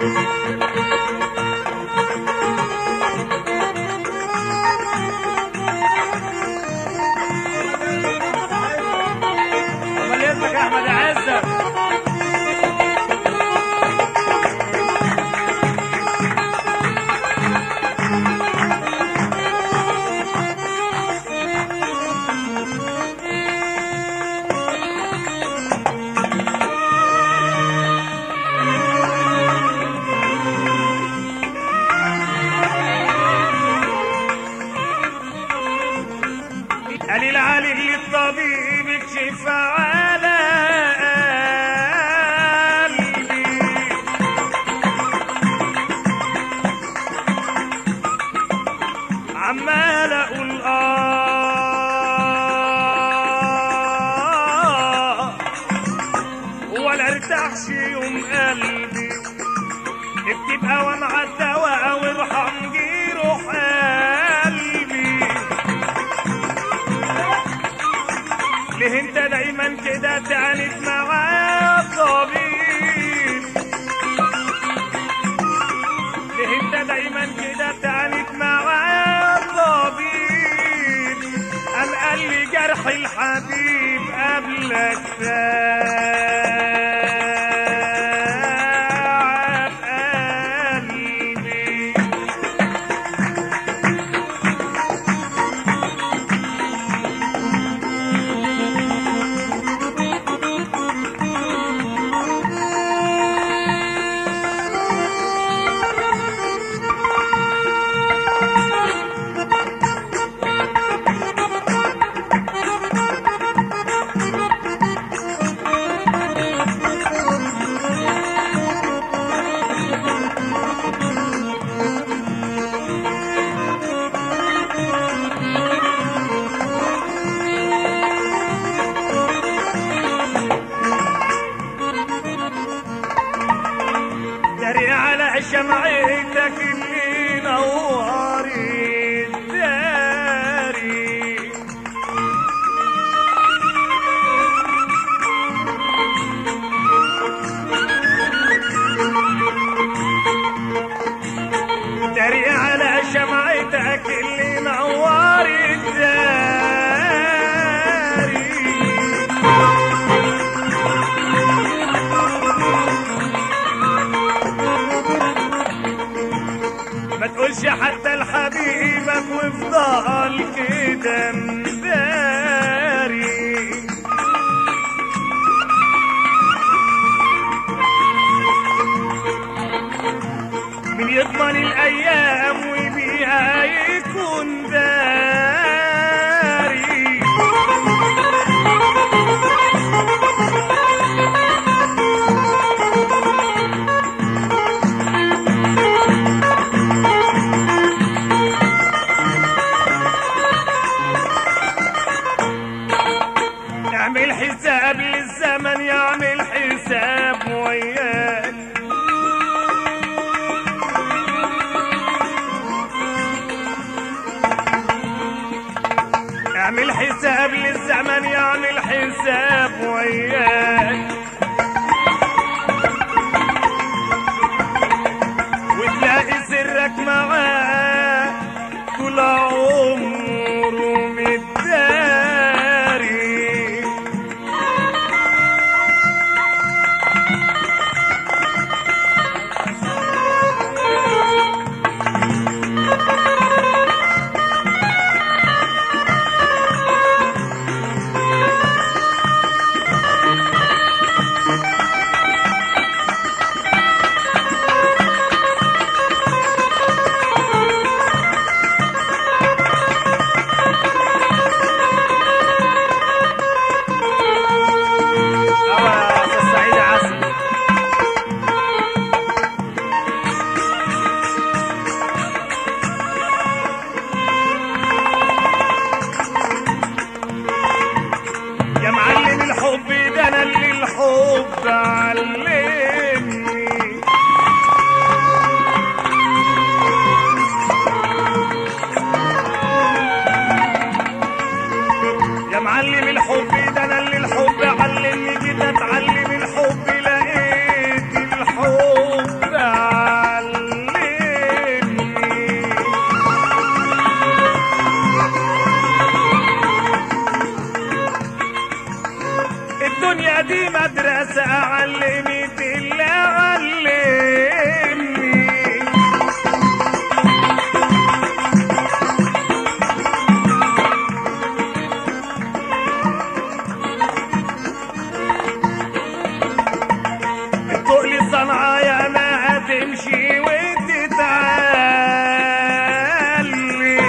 امال اسمك يا احمد عزة قليل علي اللي الطبيب يكشف على قلبي عمال اقول اه ولا ارتاحش يوم قلبي بتبقى ومع الدواء وارحم جروح قلبي ليه انت دايما كده تعاند معاه الطبيب ليه انت دايما كده تعاند معاه الطبيب قام قال لي جرح الحبيب قبلك تعب قلبي داري على شمعتك اللي نورت داري داري على شمعتك اللي نورت داري ما تقولش حتى لحبيبك وافضل كده مداري من يضمن الايام وبيها يكون داري اعمل حساب للزمن يعمل حساب وياك اعمل حساب للزمن يعمل حساب وياك وتلاقي سرك معاه طول عمره متداري أوه، أستاذ سعيد عسل يا معلم الحب ده انا اللي الحب علمني يا معلم الحب ده انا اللي الحب علمني جيت اتعلم الحب لقيت الحب دي مدرسة علمت اللي علمني تقولي صنعة يا ما هتمشي وتتعلي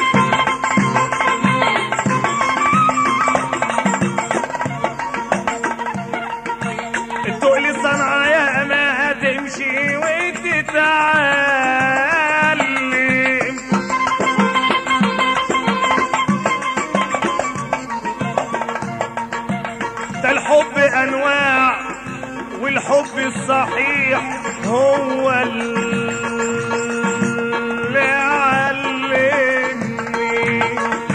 تقولي صنعة يا ما هتمشي وتتعلم ده الحب انواع والحب الصحيح هو اللي علمني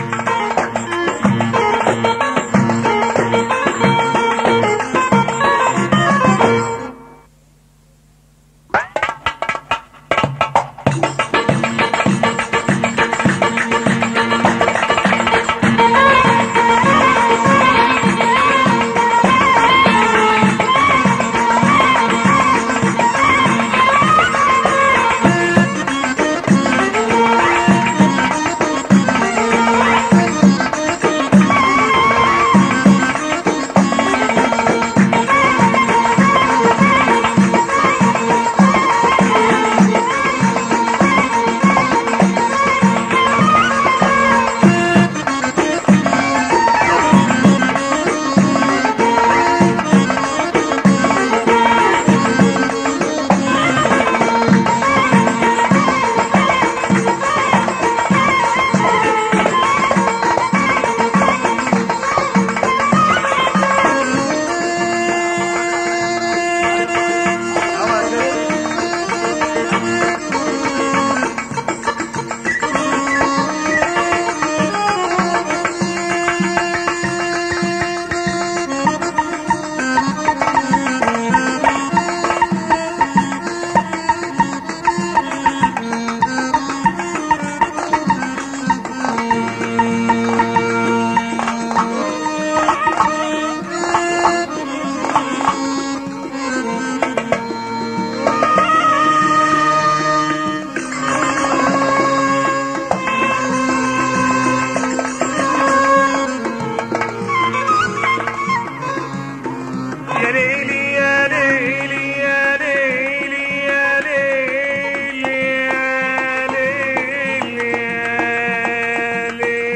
يا ليلي يا ليلي يا ليلي يا ليلي يا ليلي يا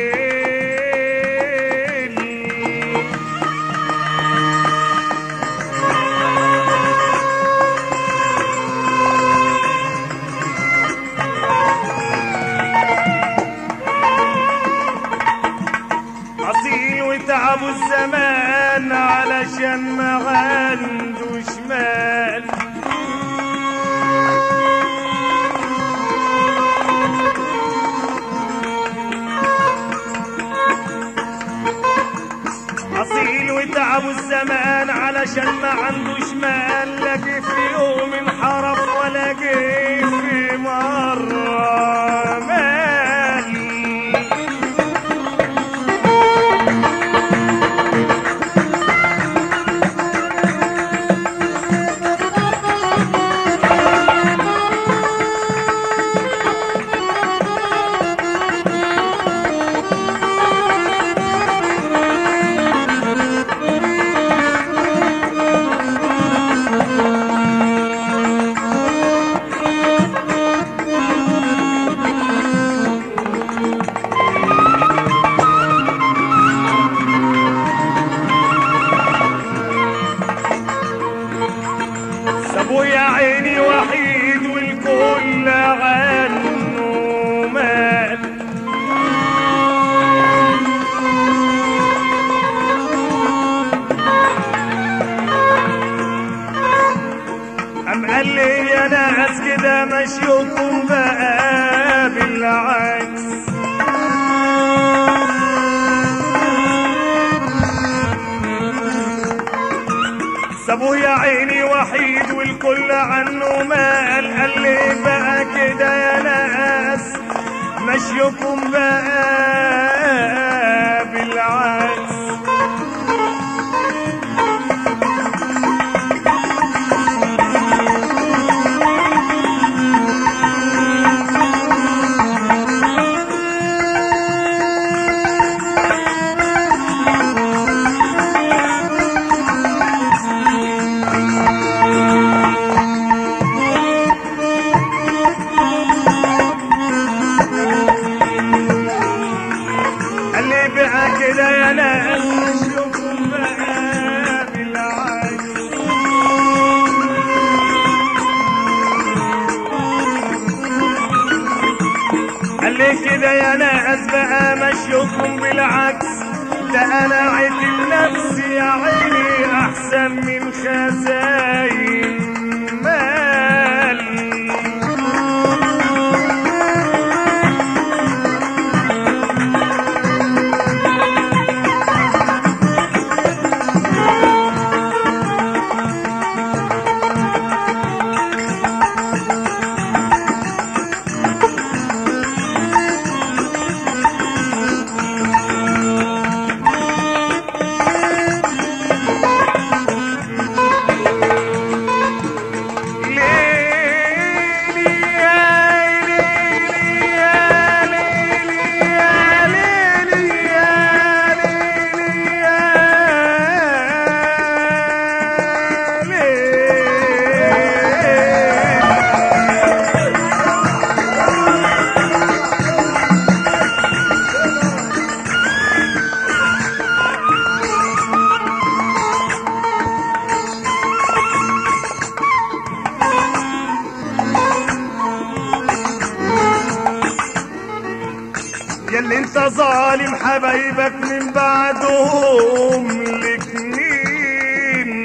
ليلي أصيل وتعب الزمان علشان ما عنده شمال أصيل وتعب الزمان علشان ما عنده شمال لاقي في يوم انحرف ولا جه في مرة مال سابوه يا عيني وحيد والكل عنه مات أم قال لي يا ناس كده مشيكم بقى بالعكس سابوه يا عيني وحيد والكل عنه مال قال لي بقى كده يا ناس مشيكم بقى بالعكس ناس اشوفهم بقى بالعكس قال لي كده يا ناس بقى مشيكم بالعكس ده انا عدل نفسي يا عيني احسن من خزاين مال ياللي انت ظالم حبايبك من بعدهم لك مين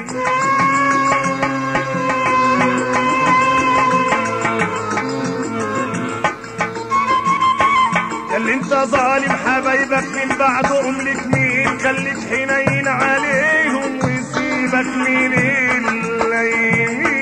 ياللي انت ظالم حبايبك من بعدهم لك مين خليك حنين عليهم ويسيبك من الليمين